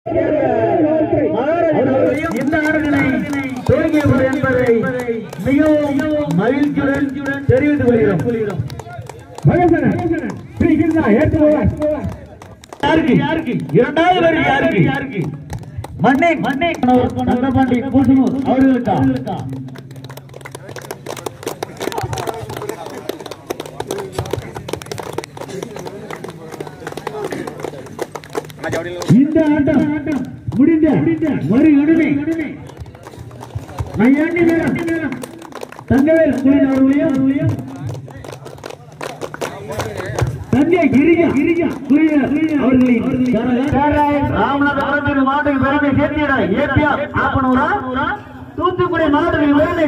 அவர்கள் இந்த ஆடுகளை துவங்கியவர் என்பதை மிகவும் மகிழ்ச்சியுடன் தெரிவித்துக் கொள்கிறோம் யாருக்கு யாருக்கு இரண்டாவது வரி யாருக்கு யாருக்கு மண்ணே மண்ணே தங்கபாண்டி கூட்டணூர் அவர்களுக்கா இந்த ஆட்டம் முடிந்த மறு உடனே நையாண்டி நேரம் தங்கவேல் குளிர் அவர்களையும் தஞ்சை கிரிஜா கிரிஜா குளிர் அவர்களின் ராமநாதபுரத்தின் மாவட்டத்தில் பிறந்த சேர்த்திட ஏபியா ஆப்பனூரா தூத்துக்குடி மாவட்டத்தில் பிறந்த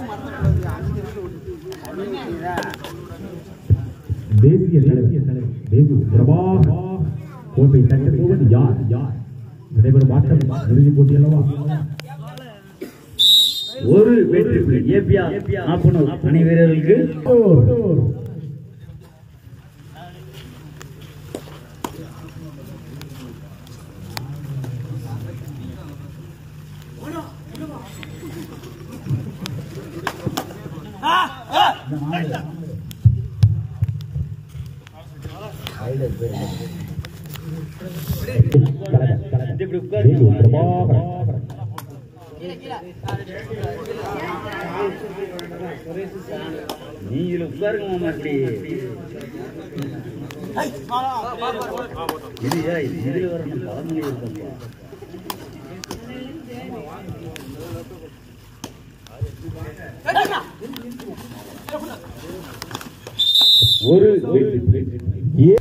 தேசிய தலைவர் தேகு பிரபா கோப்பை தட்டப் போவது யார் யார் நடைபெறும் ஆட்டம் இறுதிப் போட்டி அல்லவா ஒரு வெற்றி புள்ளி ஏபியா ஆப்பனூர் அணி வீரர்களுக்கு தேகு பிரபாகரன் நீங்களும் உட்காருங்க மாமா இப்படி இதுயா இதுல வரணும் பழமொழி இருக்கப்பா ஒரு வெற்றி புள்ளி. ஏ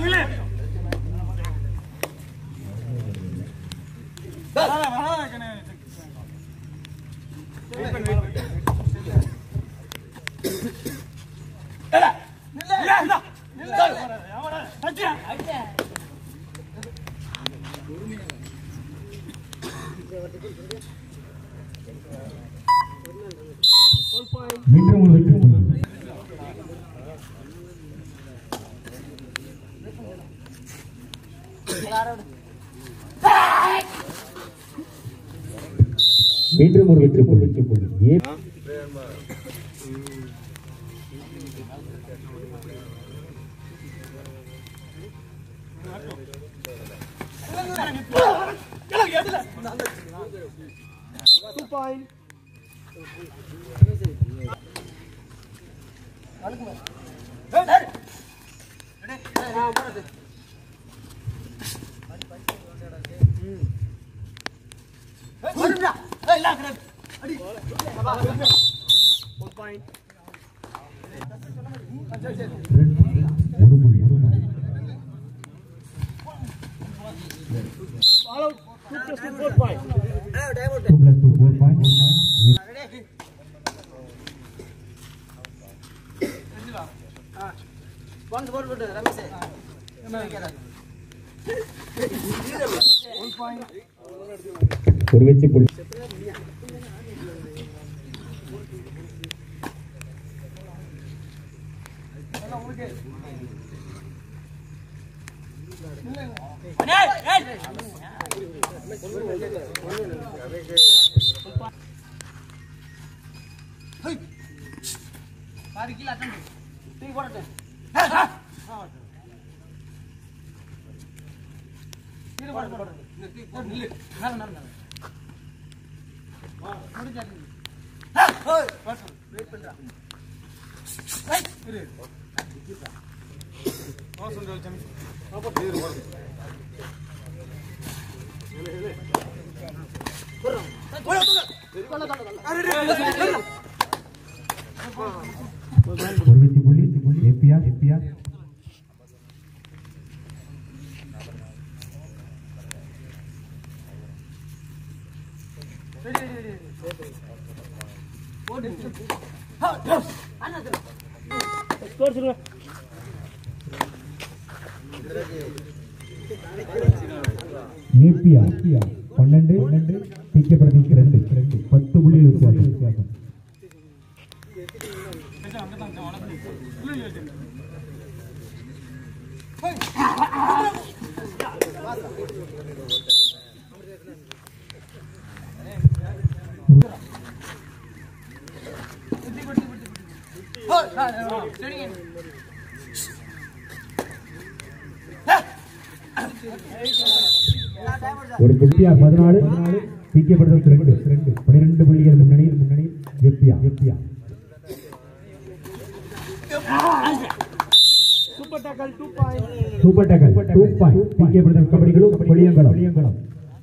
மீண்டும் ஒரு வெற்றி புள்ளி. மீண்டும் ஒரு வெற்றி புள்ளி வெற்றி புள்ளி ஏ ஒரு புள்ளி ஒரு புள்ளி Two plus two, four point. ஒரு வெற்றி புள்ளி ஒரு வெற்றி புள்ளி ஏபிஆர் ஏபிஆர் ஏபிஆர் பன்னெண்டு பன்னெண்டு பிகே பிரதீஷ் ரெண்டு ரெண்டு பத்து புள்ளி வித்தியாசம் வித்தியாசம் ஒரு புள்ளியா பதினாலு பிக்கப்படுறது ரெண்டு ரெண்டு பன்னிரெண்டு புள்ளிகள் முன்னணி முன்னணி எப்பியா எப்பியா சூப்பர் டேக்கல் டூ பாயிண்ட் பிக்கப்படுறது கபடிகளும் புளியங்களும் புளியங்களும்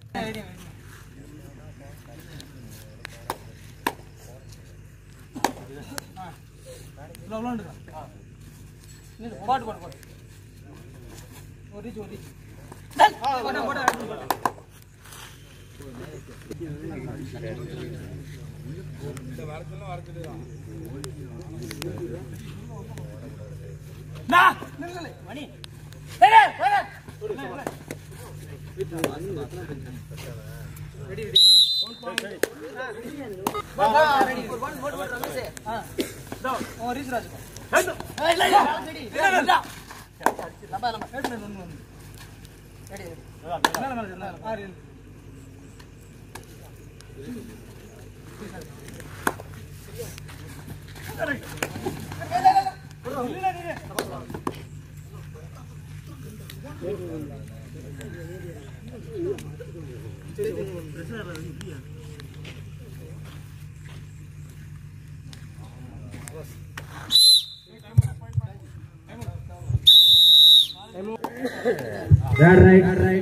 போட்டு போட்டு போட்டு ஒரு ரீச் ஒரு ரீச் போட்டு போட்டு மணி Red right, red right.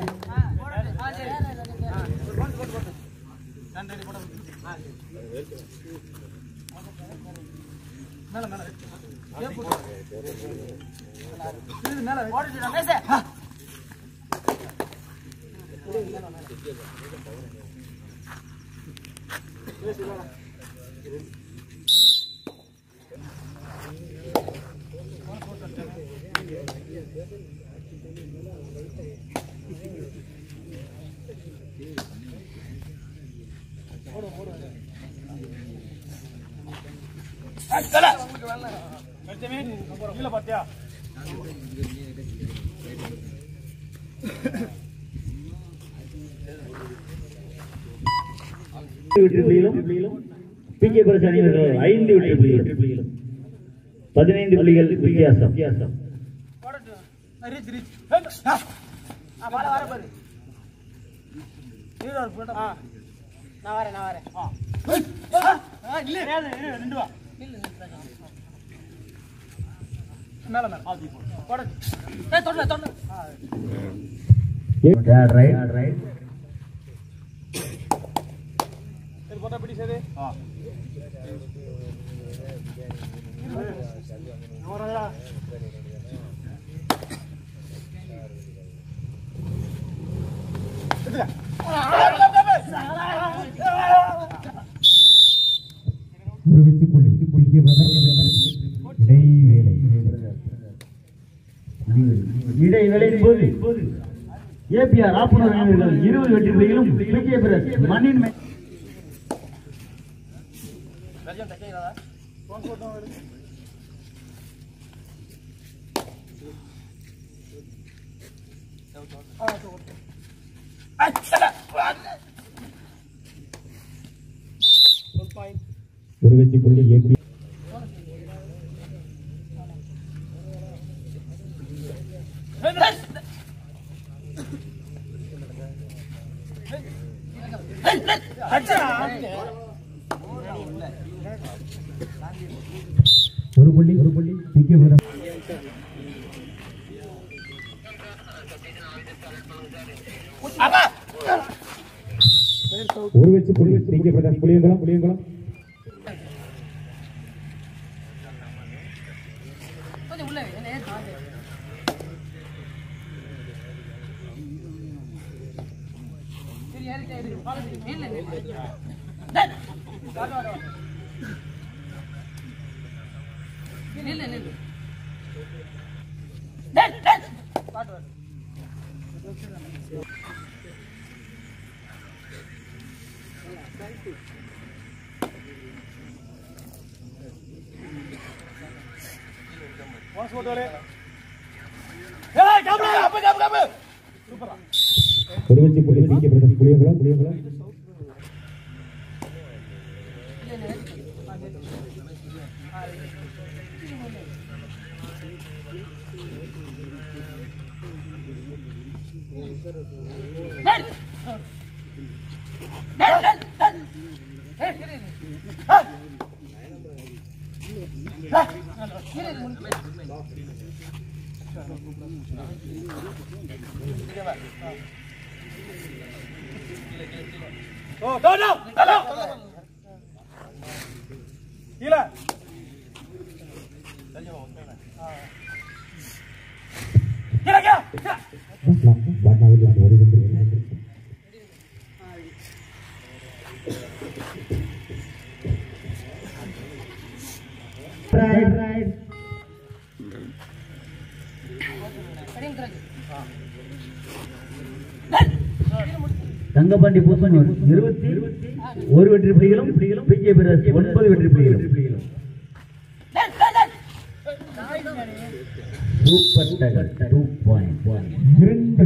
வெற்றி புள்ளிகளும் பிகே பரிசு அணியினர்கள் ஐந்து வெற்றி புள்ளிகளும் பதினைந்து புள்ளிகள் வித்தியாசம் வித்தியாசம் ரீச் ரீச் ஆ வர வர பாரு ஹீரோ போட்டா நான் வரேன் நான் வரேன் ஆ இல்ல இரு ரெண்டு வா மேல மேல ஆதி போடு போடு ஏய் தொட தொட Red right, red right. இது போட்டா பிடி சேது ஆ வரடா ஒரு வெற்றி புள்ளி பிக்கப்படுறது இடைவேளை இடைவேளையின் போது ஏபிஆர் ஆப்பனர் அணியினர்கள் இருபது வெற்றி புள்ளிகளும் பிகே பிரஸ் மண்ணின் மே- வெல்ஜம் தைக்கிறதா போன் போட்டோம் ஒரு வெற்றி புள்ளி ஏபி ஒரு புள்ளி ஒரு புள்ளி பிக்கப்படுறது ஒரு வெற்றி புள்ளி பிக்கப்படுறது புளியங்குளம் புளியங்குளம் கொஞ்சம் உள்ள என்ன ஏன் தாங்க சரி யாருக்கு ஆயிடு பாலத்துக்கு இல்ல இல்ல டேய் வாட வாட இல்ல இல்ல இல்ல டேய் டேய் வாட வாட வாஸ் போட்டோலே ஏய் கபல கபல கபல கபல சூப்பரா ஒரு வெற்றி புள்ளி பிக்கப்படுறது புளியங்குளம் புளியங்குளம் பாட்னாவில் வருகின்ற தங்கப்பாண்டி பூசன் இருபத்தி ஒரு வெற்றி புலிகளும் பிகே பிரஸ் ஒன்பது வெற்றி புலிகளும் super tackle two point one இரண்டு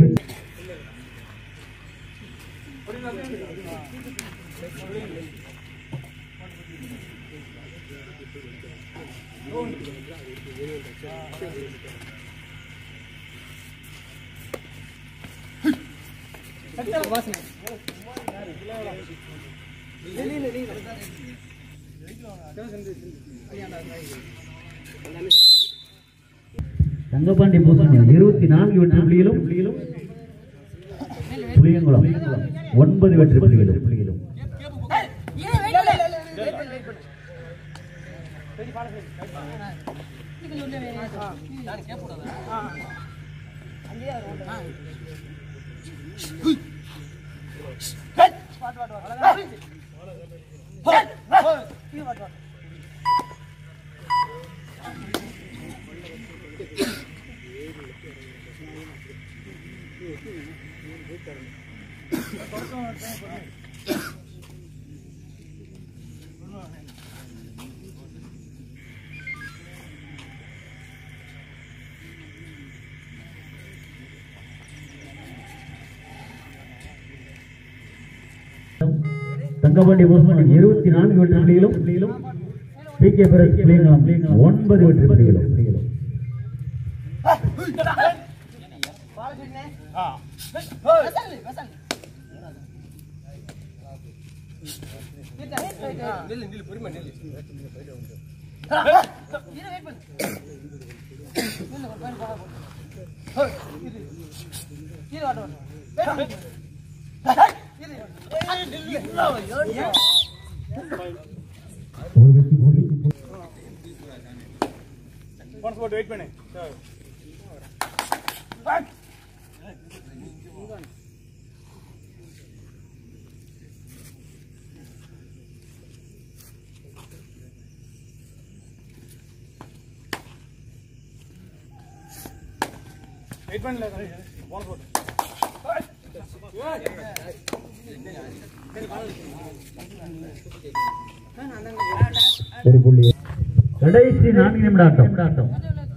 தங்கப்பாண்டி பூசன் இருபத்தி நான்கு வெற்றி புலிகளும் புளியங்குளம் ஒன்பது வெற்றி புலிகளும் புலிகளும் தங்கப்பாண்டி பூசன் இருபத்தி நான்கு வெற்றி புலிகளும் புலிகளும் பிகே பிரஸ் புலியங்குளம் ஒன்பது வெற்றி புலிகளும் புலிகளும் ஒரு வெற்றி போட்டிக்கு போ- ஒரு புள்ளி கடைசி நான்கு நிமிட ஆட்டம் ஆட்டம்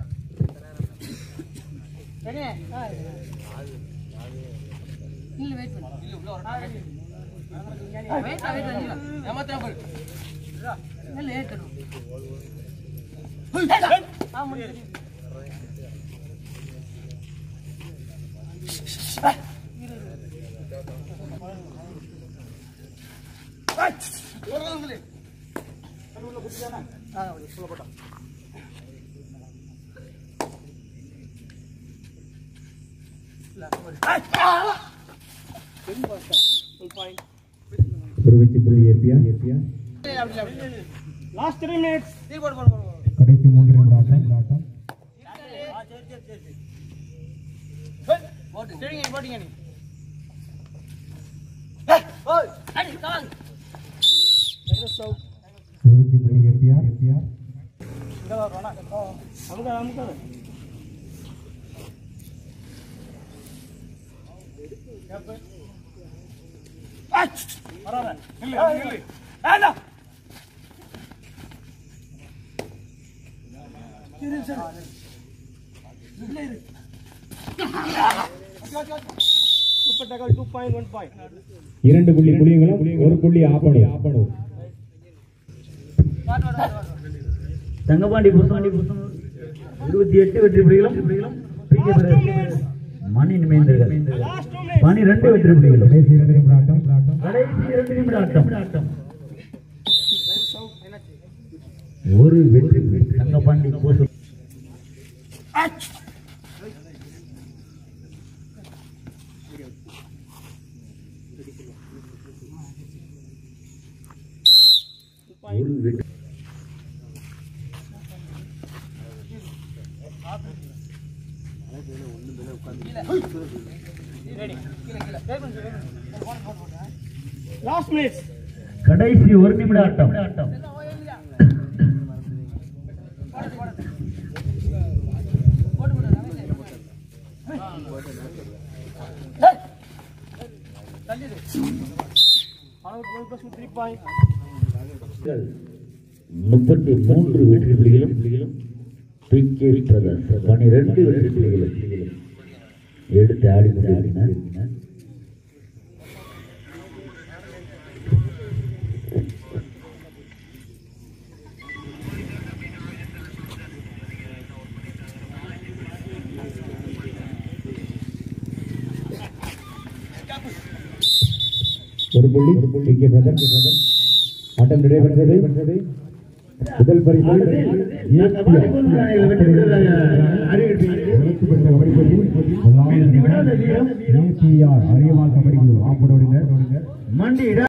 ஒரு வெற்றி புள்ளி ஏபியா ஏபியா கடைசி மூன்று நிமிட ஆட்டம் ஆட்டம் ஒரு வெற்றி புள்ளி ஏபியா ஏபியா இரண்டு புள்ளி புள்ளிகளும் ஒரு புள்ளி ஆப்பனூர் ஆப்பனூர் தங்கபாண்டி புசமாண்டி புசம் இருபத்தி எட்டு வெற்றி புலிகளும் பி கே பிரதர்ஸ் மணி நிமைந்தர்கள் பனிரெண்டு வெற்றி புலிகளும் கடைசி இரண்டு நிமிட ஆட்டம் ஆட்டம் கடைசி இரண்டு நிமிட ஆட்டம் ஒரு வெற்றி புலி தங்கபாண்டி பூசம் ஒரு வெற்றி லாஸ்ட் மினிட்ஸ் கடைசி ஒரு நிமிட ஆட்டம் ஆட்டம் முப்பத்தி மூன்று வெற்றி புலிகளும் பி கே பிரதர்ஸ் பனிரெண்டு வெற்றி புலிகளும் எடுத்து ஆடி கொண்டிருக்கிறார் ஒரு புள்ளி டி கே பிரதர் ஆட்டம் நிறைவடைந்தது முதல் பரிசு ஏபிஆர் அரியவாள் கபடி குழு ஆம்படோடினர் மண்டியிட